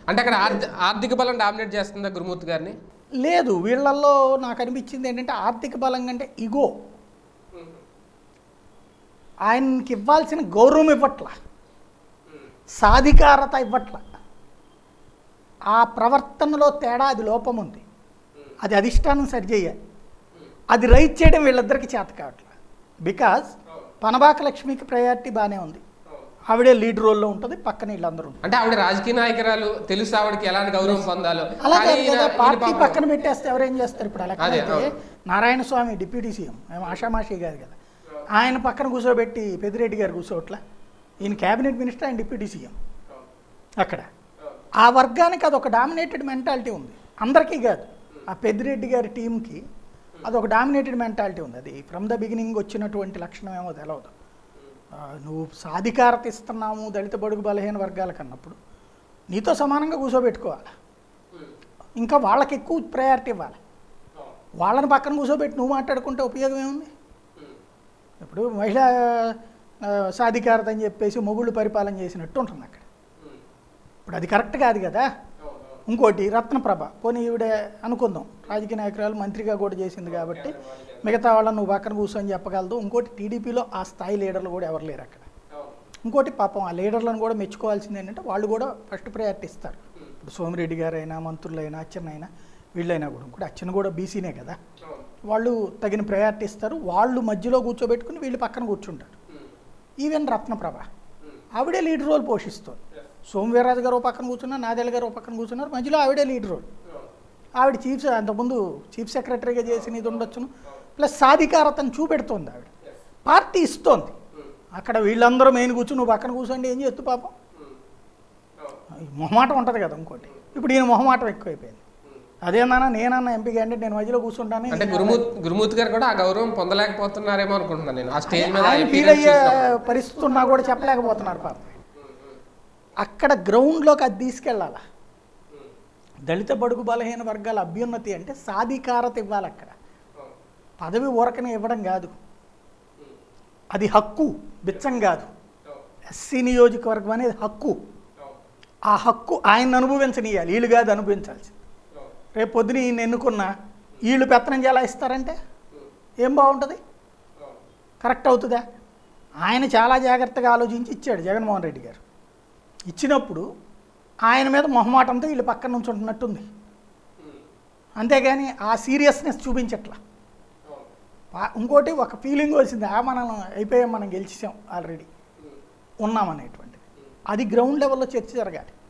అంటే అక్కడ ఆర్థ- ఆర్థిక బలం డామినేట్ చేస్తుందా గురుమూర్తి గారిని లేదు వీళ్ళల్లో నాకు అనిపించింది ఏంటంటే ఆర్థిక బలం కంటే ఇగో ఆయనకి ఇవ్వాల్సిన గౌరవం ఇవ్వట్ల సాధికారత ఇవ్వట్ల ఆ ప్రవర్తనలో తేడా అది లోపం ఉంది అది అధిష్టానం సరిచేయాలి అది రైట్ చేయడం వీళ్ళిద్దరికి చేత కావట్ల బికాజ్ పనబాక లక్ష్మికి ప్రయారిటీ బాగానే ఉంది ఆవిడే లీడ్ రోల్లో ఉంటుంది పక్కన వీళ్ళందరూ ఉంటారు అంటే ఆవిడ రాజకీయ నాయకురాలు తెలుసు ఆవిడకి ఎలాంటి గౌరవం పొందాలో అలాగే కానీ ఈయన- కదా ఈయన పార్టీ పాపం- పక్కన పెట్టేస్తే ఎవరేం చేస్తారు ఇప్పుడు అలా అదే, అయితే నారాయణ స్వామి డిప్యూటీ సీఎం మేము ఆషామాషి గారు కదా ఆయన పక్కన కూర్చోబెట్టి పెద్దిరెడ్డి గారు కూర్చోట్ల ఈయన క్యాబినెట్ మినిస్టర్ ఆయన డిప్యూటీ సీఎం అక్కడ ఆ వర్గానికి అదొక డామినేటెడ్ మెంటాలిటీ ఉంది అందరికీ కాదు ఆ పెద్దిరెడ్డి గారి టీంకి అదొక డామినేటెడ్ మెంటాలిటీ ఉంది అది ఫ్రమ్ ద బిగినింగ్ వచ్చినటువంటి లక్షణం ఏమో తెలవదు ఆ, నువ్వు సాధికారత ఇస్తున్నాము దళిత బడుగు బలహీన వర్గాలకు అన్నప్పుడు నీతో సమానంగా కూర్చోబెట్టుకోవాలి ఇంకా వాళ్ళకి ఎక్కువ ప్రయారిటీ ఇవ్వాలి వాళ్ళని పక్కన కూర్చోబెట్టి నువ్వు మాట్లాడుకుంటే ఉపయోగం ఏముంది ఇప్పుడు మహిళా ఆ, సాధికారత అని చెప్పేసి మొగుళ్ళు పరిపాలన చేసినట్టు ఉంటుంది అక్కడ ఇప్పుడు అది కరెక్ట్ కాదు కదా ఇంకోటి రత్నప్రభ పోనీ ఈవిడ అనుకుందాం రాజకీయ నాయకురాలు మంత్రిగా కూడా చేసింది కాబట్టి మిగతా వాళ్ళని నువ్వు పక్కన కూర్చొని చెప్పగలదు ఇంకోటి టీడీపీలో ఆ స్థాయి లీడర్లు కూడా ఎవరు లేరు అక్కడ ఇంకోటి పాపం ఆ లీడర్లను కూడా మెచ్చుకోవాల్సింది ఏంటంటే వాళ్ళు కూడా ఫస్ట్ ప్రయారిటీ ఇస్తారు ఇప్పుడు సోమిరెడ్డి గారైనా మంత్రులైనా అచ్చెన్నైనా వీళ్ళైనా కూడా ఇంకోటి అచ్చెన్న కూడా బీసీనే కదా వాళ్ళు తగిన ప్రయారిటీ ఇస్తారు వాళ్ళు మధ్యలో కూర్చోబెట్టుకుని వీళ్ళు పక్కన కూర్చుంటారు ఈవెన్ రత్నప్రభ ఆవిడే లీడ్ రోల్ పోషిస్తుంది సోమవీర్రాజు గారు ఓ పక్కన కూర్చున్నారు నాదేళ్ళ గారు ఓ పక్కన కూర్చున్నారు మధ్యలో ఆవిడే లీడ్ రోల్ ఆవిడ చీఫ్ అంతకుముందు చీఫ్ సెక్రటరీగా చేసిన ఇది ఉండొచ్చును ప్లస్ సాధికారతను చూపెడుతోంది ఆవిడ పార్టీ ఇస్తోంది అక్కడ వీళ్ళందరూ మెయిన్ కూర్చుని నువ్వు పక్కన కూర్చోండి ఏం చేస్తూ పాపం ఈ మొహమాటం ఉంటుంది కదా ఇంకోటి ఇప్పుడు ఈయన మొహమాటం ఎక్కువైపోయింది అదేందన్నా నేనన్నా ఎంపీ క్యాండిడేట్ నేను మధ్యలో కూర్చుంటాను అంటే గురుమూర్తి గురుమూర్తి గారు కూడా ఆ గౌరవం పొందలేకపోతున్నారేమో అనుకుంటున్నాను నేను ఆ స్టేజ్ మీద ఆయన ఫీల్ appearance అయ్యే చూసినప్పుడు. పరిస్థితి ఉన్నా కూడా చెప్పలేకపోతున్నారు పాపం అక్కడ గ్రౌండ్లోకి అది తీసుకెళ్ళాల దళిత బడుగు బలహీన వర్గాల అభ్యున్నతి అంటే సాధికారత ఇవ్వాలి అక్కడ పదవి ఊరకనే ఇవ్వడం కాదు అది హక్కు బిచ్చం కాదు ఎస్సీ నియోజకవర్గం అనేది హక్కు ఆ హక్కు ఆయన అనుభవించనియాలి వీళ్ళు కాదు అనుభవించాల్సింది రేపు పొద్దున ఈయన ఎన్నుకున్నా వీళ్ళు పెత్తనం ఎలా ఇస్తారంటే ఏం బాగుంటుంది కరెక్ట్ అవుతుందా ఆయన చాలా జాగ్రత్తగా ఆలోచించి ఇచ్చాడు జగన్మోహన్ రెడ్డి గారు ఇచ్చినప్పుడు ఆయన మీద మొహమాటంతో వీళ్ళు పక్కన నుంచి ఉంటున్నట్టుంది అంతేగాని ఆ సీరియస్నెస్ చూపించట్లా పా- ఇంకోటి ఒక ఫీలింగ్ వచ్చింది ఆ మనం అయిపోయాం మనం గెలిచేసాం ఆల్రెడీ ఉన్నామనేటువంటిది అది గ్రౌండ్ లెవెల్లో చర్చ జరగాలి